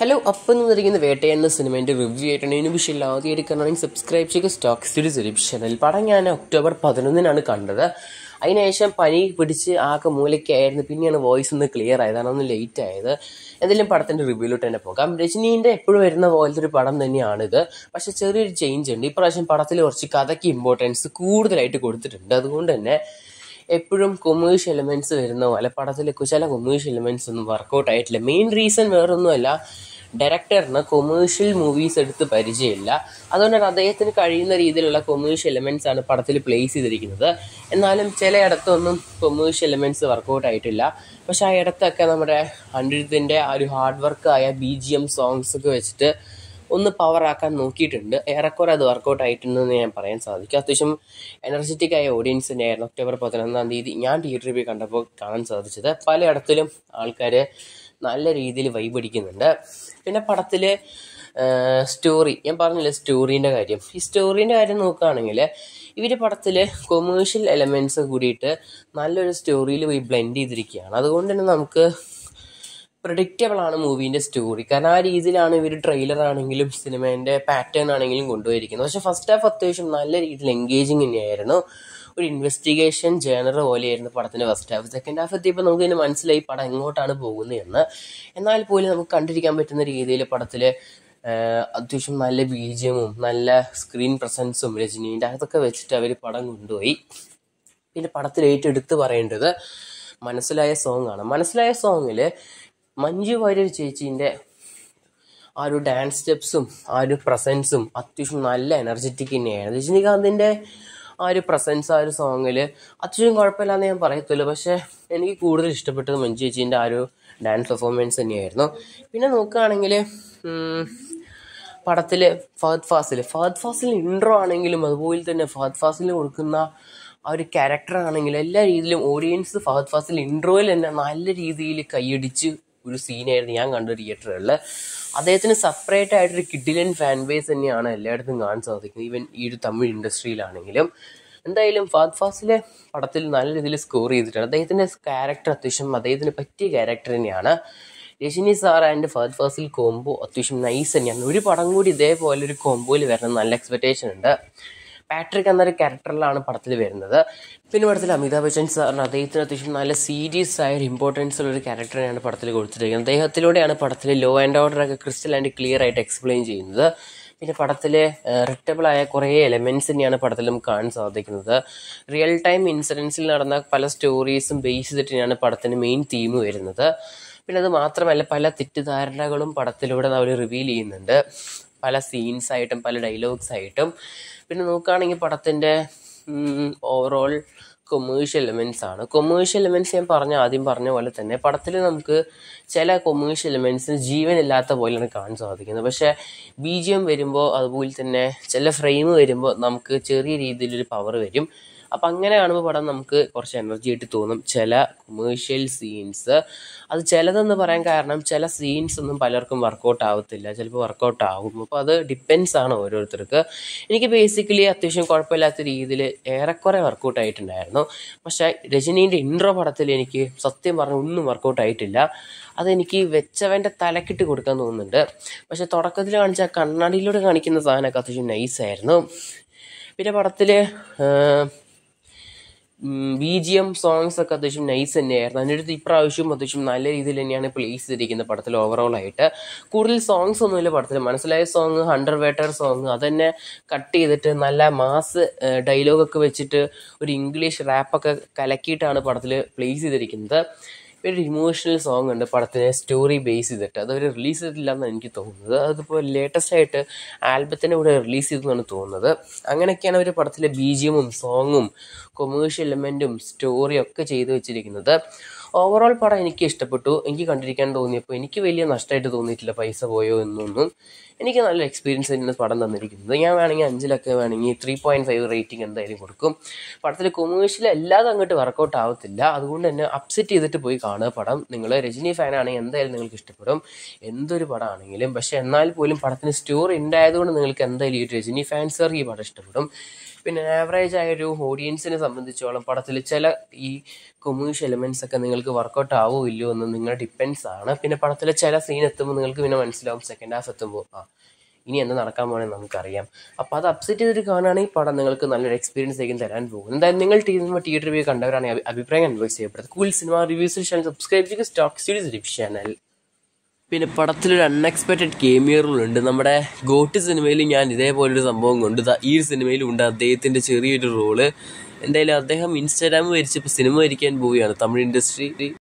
hello അപ്പം നിന്നിരിക്കുന്ന വേട്ട എന്ന സിനിമേൻ്റെ റിവ്യൂ ആയിട്ടാണ് ഇതിന് വിഷയം ആദ്യമായിട്ട് കാണണമെങ്കിൽ സബ്സ്ക്രൈബ് ചെയ്യുക സ്റ്റോക്ക് സ്റ്റഡീസ് യൂട്യൂബ് ചാനൽ പടം ഞാൻ ഒക്ടോബർ പതിനൊന്നിനാണ് കണ്ടത് അതിനുശേഷം പനി പിടിച്ച് ആകെ മൂലയ്ക്കായിരുന്നു പിന്നെയാണ് വോയിസ് ഒന്ന് ക്ലിയർ ആയത് അതാണ് ഒന്ന് ലേറ്റ് ആയത് എന്തെങ്കിലും പടത്തിൻ്റെ റിവ്യൂലോട്ട് തന്നെ പോകാം രജനീൻ്റെ എപ്പോഴും വരുന്ന പോലത്തെ ഒരു പടം തന്നെയാണിത് പക്ഷെ ചെറിയൊരു ചേഞ്ച് ഉണ്ട് ഇപ്രാവശ്യം പടത്തിൽ കുറച്ച് കഥയ്ക്ക് ഇമ്പോർട്ടൻസ് കൂടുതലായിട്ട് കൊടുത്തിട്ടുണ്ട് അതുകൊണ്ട് തന്നെ എപ്പോഴും കൊമേഴ്ഷ്യൽ എലമെന്റ്സ് വരുന്ന പോലെ പടത്തിൽ ചില കൊമേഴ്ഷ്യൽ എലമെന്റ്സ് ഒന്നും വർക്കൗട്ട് ആയിട്ടില്ല മെയിൻ റീസൺ വേറൊന്നുമല്ല ഡയറക്ടറിന് കൊമേഴ്ഷ്യൽ മൂവീസ് എടുത്ത് പരിചയമില്ല അതുകൊണ്ടാണ് അദ്ദേഹത്തിന് കഴിയുന്ന രീതിയിലുള്ള കൊമേഴ്ഷ്യൽ എലമെന്റ്സ് ആണ് പടത്തിൽ പ്ലേസ് ചെയ്തിരിക്കുന്നത് എന്നാലും ചിലയിടത്തൊന്നും കൊമേഴ്ഷ്യൽ എലമെന്റ്സ് വർക്കൗട്ട് ആയിട്ടില്ല പക്ഷെ ആ ഇടത്തൊക്കെ നമ്മുടെ അനിരുദ്ധിൻ്റെ ആ ഒരു ഹാർഡ് വർക്കായ ബി ജി എം സോങ്സ് ഒക്കെ വെച്ചിട്ട് ഒന്ന് പവർ ആക്കാൻ നോക്കിയിട്ടുണ്ട് ഏറെക്കുറെ അത് വർക്കൗട്ട് ആയിട്ടുണ്ടെന്ന് ഞാൻ പറയാൻ സാധിക്കും അത്യാവശ്യം എനർജറ്റിക് ആയ ഓഡിയൻസ് തന്നെയായിരുന്നു ഒക്ടോബർ പതിനൊന്നാം തീയതി ഞാൻ തിയേറ്ററിൽ പോയി കണ്ടപ്പോൾ കാണാൻ സാധിച്ചത് പലയിടത്തിലും ആൾക്കാർ നല്ല രീതിയിൽ വൈബ് അടിക്കുന്നുണ്ട് പിന്നെ പടത്തിൽ സ്റ്റോറി ഞാൻ പറഞ്ഞില്ലേ സ്റ്റോറീൻ്റെ കാര്യം ഈ സ്റ്റോറീൻ്റെ കാര്യം നോക്കുകയാണെങ്കിൽ ഇവർ പടത്തിൽ കൊമേഴ്ഷ്യൽ എലമെൻറ്റ്സ് കൂടിയിട്ട് നല്ലൊരു സ്റ്റോറിയിൽ പോയി ബ്ലെൻഡ് ചെയ്തിരിക്കുകയാണ് അതുകൊണ്ട് തന്നെ നമുക്ക് പ്രഡിക്റ്റബിൾ ആണ് മൂവീൻ്റെ സ്റ്റോറി കാരണം ആ രീതിയിലാണ് ഇവർ ട്രെയിലർ ആണെങ്കിലും സിനിമേൻ്റെ പാറ്റേൺ ആണെങ്കിലും കൊണ്ടുപോയിരിക്കുന്നത് പക്ഷെ ഫസ്റ്റ് ഹാഫ് അത്യാവശ്യം നല്ല രീതിയിൽ എൻഗേജിങ് തന്നെയായിരുന്നു ഒരു ഇൻവെസ്റ്റിഗേഷൻ ജേണർ പോലെയായിരുന്നു പടത്തിൻ്റെ ഫസ്റ്റ് ഹാഫ് സെക്കൻഡ് ഹാഫ് എത്തിയപ്പോൾ നമുക്ക് ഇതിന് മനസ്സിലായി പടം എങ്ങോട്ടാണ് പോകുന്നതെന്ന് എന്നാൽ പോലും നമുക്ക് കണ്ടിരിക്കാൻ പറ്റുന്ന രീതിയിൽ പടത്തിൽ അത്യാവശ്യം നല്ല ബീജിയമും നല്ല സ്ക്രീൻ പ്രസൻസും രജനീൻ്റെ അതൊക്കെ വെച്ചിട്ട് അവർ പടം കൊണ്ടുപോയി പിന്നെ പടത്തിൽ ഏറ്റവും എടുത്ത് പറയേണ്ടത് മനസ്സിലായ സോങ് ആണ് മനസ്സിലായ സോങ്ങിൽ മഞ്ജു വാര്യർ ചേച്ചീൻ്റെ ആ ഒരു ഡാൻസ് സ്റ്റെപ്സും ആ ഒരു പ്രസൻസും അത്യാവശ്യം നല്ല എനർജറ്റിക് തന്നെയാണ് രജനീകാന്തിൻ്റെ ആ ഒരു പ്രസൻസ് ആ ഒരു സോങ്ങിൽ അത്യാവശ്യം കുഴപ്പമില്ലാന്ന് ഞാൻ പറയത്തുള്ളൂ പക്ഷേ എനിക്ക് കൂടുതൽ ഇഷ്ടപ്പെട്ടത് മഞ്ജു ചേച്ചീൻ്റെ ആ ഒരു ഡാൻസ് പെർഫോമൻസ് തന്നെയായിരുന്നു പിന്നെ നോക്കുകയാണെങ്കിൽ പടത്തിൽ ഫഹദ് ഫാസിൽ ഫഹദ് ഫാസിൽ ഇൻട്രോ ആണെങ്കിലും അതുപോലെ തന്നെ ഫഹദ് ഫാസിൽ കൊടുക്കുന്ന ആ ഒരു ക്യാരക്ടർ ആണെങ്കിലും എല്ലാ രീതിയിലും ഓഡിയൻസ് ഫഹദ് ഫാസിൽ ഇൻട്രോയിൽ തന്നെ നല്ല രീതിയിൽ കൈയടിച്ച് ഒരു സീനായിരുന്നു ഞാൻ കണ്ട തിയേറ്ററുകളിൽ അദ്ദേഹത്തിന് സെപ്പറേറ്റ് ആയിട്ടൊരു കിഡിലൻ ഫാൻ ബേസ് തന്നെയാണ് എല്ലായിടത്തും കാണാൻ സാധിക്കുന്നത് ഈവൻ ഈ ഒരു തമിഴ് ഇൻഡസ്ട്രിയിലാണെങ്കിലും എന്തായാലും ഫാദ് ഫാസിലെ പടത്തിൽ നല്ല രീതിയിൽ സ്കോർ ചെയ്തിട്ടുണ്ട് അദ്ദേഹത്തിൻ്റെ ക്യാരക്ടർ അത്യാവശ്യം അദ്ദേഹത്തിന് പറ്റിയ ക്യാരക്ടർ തന്നെയാണ് Rajini sir and Fahadh Faasil combo അത്യാവശ്യം നൈസ് തന്നെയാണ് ഒരു പടം കൂടി ഇതേപോലെ ഒരു കോംബോയിൽ വരണം നല്ല എക്സ്പെക്റ്റേഷൻ ഉണ്ട് പാട്രിക് എന്നൊരു ക്യാരക്ടറിലാണ് പടത്തിൽ വരുന്നത് പിന്നെ പടത്തിൽ അമിതാഭ് ബച്ചൻ സാറിന് അദ്ദേഹത്തിന് അത്യാവശ്യം നല്ല സീരിയസ് ആയ ഒരു ഇമ്പോർട്ടൻസ് ഉള്ള ഒരു ക്യാരക്ടറിനെയാണ് പടത്തിൽ കൊടുത്തിരിക്കുന്നത് അദ്ദേഹത്തിലൂടെയാണ് പടത്തിൽ ലോ ആൻഡ് ഓർഡർ ഒക്കെ ക്രിസ്റ്റൽ ആൻഡ് ക്ലിയർ ആയിട്ട് എക്സ്പ്ലെയിൻ ചെയ്യുന്നത് പിന്നെ പടത്തിലെ റിട്ടബിൾ ആയ കുറേ എലമെൻറ്റ്സ് തന്നെയാണ് പടത്തിൽ നമുക്ക് കാണാൻ സാധിക്കുന്നത് റിയൽ ടൈം ഇൻസിഡൻസിൽ നടന്ന പല സ്റ്റോറീസും ബേസ് ചെയ്തിട്ടാണ് പടത്തിന് മെയിൻ തീം വരുന്നത് പിന്നെ അത് മാത്രമല്ല പല തെറ്റിദ്ധാരണകളും പടത്തിലൂടെ അവർ റിവീൽ ചെയ്യുന്നുണ്ട് പല സീൻസ് ആയിട്ടും പല ഡയലോഗ്സ് ആയിട്ടും പിന്നെ നോക്കുകയാണെങ്കിൽ പടത്തിൻ്റെ ഓവറോൾ കൊമേഴ്ഷ്യൽ എലമെൻറ്റ്സ് ആണ് കൊമേഴ്ഷ്യൽ എലമെൻറ്റ്സ് ഞാൻ പറഞ്ഞ ആദ്യം പറഞ്ഞ പോലെ തന്നെ പടത്തിൽ നമുക്ക് ചില കൊമേഴ്ഷ്യൽ എലമെൻറ്റ്സിന് ജീവനില്ലാത്ത പോലെയാണ് കാണാൻ സാധിക്കുന്നത് പക്ഷേ ബി ജി എം വരുമ്പോൾ അതുപോലെ തന്നെ ചില ഫ്രെയിം വരുമ്പോൾ നമുക്ക് ചെറിയ രീതിയിലൊരു പവർ വരും അപ്പം അങ്ങനെ കാണുമ്പോൾ പടം നമുക്ക് കുറച്ച് എനർജി ആയിട്ട് തോന്നും ചില കൊമേഴ്ഷ്യൽ സീൻസ് അത് ചിലതെന്ന് പറയാൻ കാരണം ചില സീൻസ് ഒന്നും പലർക്കും വർക്കൗട്ട് ആവത്തില്ല ചിലപ്പോൾ വർക്കൗട്ട് ആവും അപ്പോൾ അത് ഡിപ്പെൻസ് ആണ് ഓരോരുത്തർക്ക് എനിക്ക് ബേസിക്കലി അത്യാവശ്യം കുഴപ്പമില്ലാത്ത രീതിയിൽ ഏറെക്കുറെ വർക്കൗട്ട് ആയിട്ടുണ്ടായിരുന്നു പക്ഷേ രജനീൻ്റെ ഇൻട്രോ പടത്തിൽ എനിക്ക് സത്യം പറഞ്ഞ ഒന്നും വർക്കൗട്ട് ആയിട്ടില്ല അതെനിക്ക് വെച്ചവൻ്റെ തലക്കിട്ട് കൊടുക്കാൻ തോന്നുന്നുണ്ട് പക്ഷെ തുടക്കത്തിൽ കാണിച്ച കണ്ണാടിയിലൂടെ കാണിക്കുന്ന സാധനമൊക്കെ അത്യാവശ്യം നൈസായിരുന്നു പിന്നെ പടത്തിൽ ബി ജി എം സോങ്സ് ഒക്കെ അത്യാവശ്യം നൈസ് തന്നെയായിരുന്നു അതിനടുത്ത് ഇപ്രാവശ്യം അത്യാവശ്യം നല്ല രീതിയിൽ തന്നെയാണ് പ്ലേസ് ചെയ്തിരിക്കുന്നത് പടത്തിൽ ഓവറോൾ ആയിട്ട് കൂടുതൽ സോങ്സ് ഒന്നുമില്ല പടത്തിൽ മനസ്സിലായ സോങ് ഹണ്ടർ വേട്ടർ സോങ് അതന്നെ കട്ട് ചെയ്തിട്ട് നല്ല മാസ് ഡയലോഗൊക്കെ വെച്ചിട്ട് ഒരു ഇംഗ്ലീഷ് റാപ്പൊക്കെ കലക്കിയിട്ടാണ് പടത്തിൽ പ്ലേസ് ചെയ്തിരിക്കുന്നത് ഒരു ഇമോഷണൽ സോങ് ഉണ്ട് പടത്തിനെ സ്റ്റോറി ബേസ് ചെയ്തിട്ട് അതവർ റിലീസ് ചെയ്തിട്ടില്ല എന്നാണ് എനിക്ക് തോന്നുന്നത് അതിപ്പോൾ ലേറ്റസ്റ്റ് ആയിട്ട് ആൽബത്തിൻ്റെ കൂടെ റിലീസ് ചെയ്തെന്നാണ് തോന്നുന്നത് അങ്ങനെയൊക്കെയാണ് അവർ പടത്തിലെ ബി ജി എമ്മും സോങ്ങും കൊമേഴ്ഷ്യൽ എലമെൻറ്റും സ്റ്റോറിയും ഒക്കെ ചെയ്തു വെച്ചിരിക്കുന്നത് ഓവറോൾ പടം എനിക്ക് ഇഷ്ടപ്പെട്ടു എനിക്ക് കണ്ടിരിക്കാൻ തോന്നിയപ്പോൾ എനിക്ക് വലിയ നഷ്ടമായിട്ട് തോന്നിയിട്ടില്ല പൈസ പോയോ എന്നൊന്നും എനിക്ക് നല്ല എക്സ്പീരിയൻസ് തന്നെയാണ് പടം തന്നിരിക്കുന്നത് ഞാൻ വേണമെങ്കിൽ അഞ്ചിലൊക്കെ വേണമെങ്കിൽ ത്രീ പോയിൻറ്റ് ഫൈവ് റേറ്റിംഗ് എന്തായാലും കൊടുക്കും പടത്തിൽ കൊമേഴ്ഷ്യൽ എല്ലാതും അങ്ങോട്ട് വർക്കൗട്ട് ആവത്തില്ല അതുകൊണ്ട് തന്നെ അപ്സെറ്റ് ചെയ്തിട്ട് പോയി കാണുക പടം നിങ്ങൾ രജനി ഫാനാണെങ്കിൽ എന്തായാലും നിങ്ങൾക്ക് ഇഷ്ടപ്പെടും എന്തൊരു പടമാണെങ്കിലും പക്ഷേ എന്നാൽ പോലും പടത്തിന് സ്റ്റോറി ഉണ്ടായതുകൊണ്ട് നിങ്ങൾക്ക് എന്തായാലും ഈ രജനി ഫാൻസർ ഈ പടം ഇഷ്ടപ്പെടും പിന്നെ ആവറേജ് ആയ ഒരു ഓഡിയൻസിനെ സംബന്ധിച്ചോളം പടത്തിൽ ചില ഈ കൊമേഴ്ഷ്യൽ എലമെന്റ്സ് ഒക്കെ നിങ്ങൾക്ക് വർക്കൗട്ട് ആവോ ഇല്ലയോ എന്ന് നിങ്ങൾ ഡിപ്പെൻസ് ആണ് പിന്നെ പടത്തിലെ ചില സീൻ എത്തുമ്പോൾ നിങ്ങൾക്ക് പിന്നെ മനസ്സിലാവും സെക്കൻഡ് ഹാഫ് എത്തുമ്പോൾ ആ ഇനി എന്താ നടക്കാൻ പോകണമെന്ന് നമുക്കറിയാം അപ്പോൾ അത് അപ്സെറ്റ് ചെയ്തിട്ട് കാണുകയാണെങ്കിൽ പടം നിങ്ങൾക്ക് നല്ലൊരു എക്സ്പീരിയൻസ് ആയിരിക്കും തരാൻ പോകും എന്തായാലും നിങ്ങൾ ടി തിയേറ്റർ റിവ്യൂ കണ്ടവരാണെങ്കിൽ അഭി- അഭിപ്രായം കൺവേഴ്സ് ചെയ്യപ്പെടുന്നത് cool cinema reviews channel subscribe ചെയ്യുക സ്റ്റോക്ക് സീരീസ് റിവ്യൂ ചാനൽ പിന്നെ പടത്തിലൊരു അൺഎക്സ്പെക്റ്റഡ് കേമിയറുകളുണ്ട് നമ്മുടെ ഗോട്ട് സിനിമയിൽ ഞാൻ ഇതേപോലൊരു സംഭവം കൊണ്ട് ദാ ഈ ഒരു സിനിമയിലും ഉണ്ട് അദ്ദേഹത്തിൻ്റെ ചെറിയൊരു റോള് എന്തായാലും അദ്ദേഹം ഇൻസ്റ്റാഗ്രാം വരിച്ച് ഇപ്പോൾ സിനിമ വരിക്കാൻ പോവുകയാണ് തമിഴ് ഇൻഡസ്ട്രി